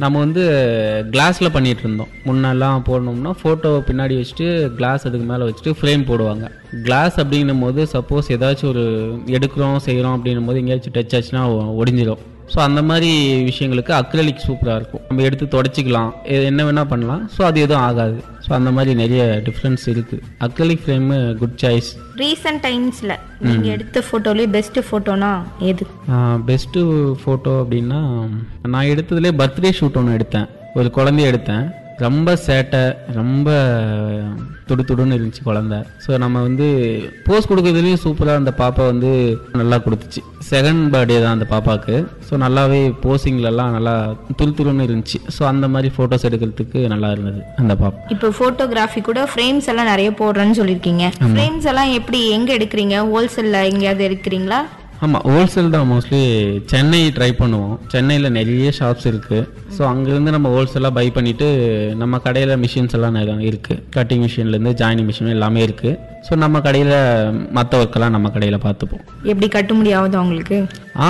நம்ம வந்து கிளாஸில் பண்ணிட்டு இருந்தோம் முன்னெல்லாம் போடணும்னா ஃபோட்டோ பின்னாடி வச்சுட்டு கிளாஸ் அதுக்கு மேலே வச்சுட்டு ஃப்ரேம் போடுவாங்க கிளாஸ் அப்படின்னும் போது சப்போஸ் ஏதாச்சும் ஒரு எடுக்கிறோம் செய்கிறோம் அப்படின்னும் போது எங்கேயாச்சும் டச் ஆச்சுன்னா ஒ- ஒடிஞ்சிடும் ஸோ அந்த மாதிரி விஷயங்களுக்கு அக்ரலிக் சூப்பராக இருக்கும் நம்ம எடுத்து தொடச்சிக்கலாம் எ- என்ன வேணால் பண்ணலாம் ஸோ அது எதுவும் ஆகாது ஸோ அந்த மாதிரி நிறைய டிஃப்ரென்ஸ் இருக்குது acrylic frame good choice recent டைம்ஸ்ல நீங்க எடுத்த போட்டோலயே பெஸ்ட் போட்டோனா எது பெஸ்ட்டு ஃபோட்டோ அப்படின்னா நான் எடுத்ததுலேயே பர்த்டே ஷூட் ஒன்று எடுத்தேன் ஒரு குழந்தைய எடுத்தேன் ரொம்ப சேட்டை ரொம்ப துடு துடுன்னு இருந்துச்சு குழந்த ஸோ நம்ம வந்து போஸ் கொடுக்கறதுலேயும் சூப்பராக அந்த பாப்பா வந்து நல்லா கொடுத்துச்சு செகண்ட் பர்த்டே தான் அந்த பாப்பாவுக்கு ஸோ நல்லாவே போஸிங்லலாம் நல்லா துரு துருன்னு இருந்துச்சு ஸோ அந்த மாதிரி ஃபோட்டோஸ் எடுக்கிறதுக்கு நல்லா இருந்தது அந்த பாப்பா இப்போ போட்டோகிராஃபி கூட ஃப்ரேம்ஸ் எல்லாம் நிறைய போடுறேன்னு சொல்லியிருக்கீங்க ஃப்ரேம்ஸ் எல்லாம் எப்படி எங்க எடுக்கிறீங்க ஹோல்சேல்ல எங்கேயாவது எடுக்கிறீங்களா ஆமாம் ஹோல்சேல் தான் மோஸ்ட்லி சென்னை ட்ரை பண்ணுவோம் சென்னையில் நிறைய ஷாப்ஸ் இருக்குது ஸோ அங்கேருந்து நம்ம ஹோல்சேலாக பை பண்ணிவிட்டு நம்ம கடையில் மிஷின்ஸ் எல்லாம் நிறைய இருக்குது கட்டிங் மிஷின்லேருந்து ஜாயினிங் மிஷின் எல்லாமே இருக்குது ஸோ நம்ம கடையில் மற்ற ஒர்க்கெல்லாம் நம்ம கடையில் பார்த்துப்போம் எப்படி கட்ட முடியாவது உங்களுக்கு ஆ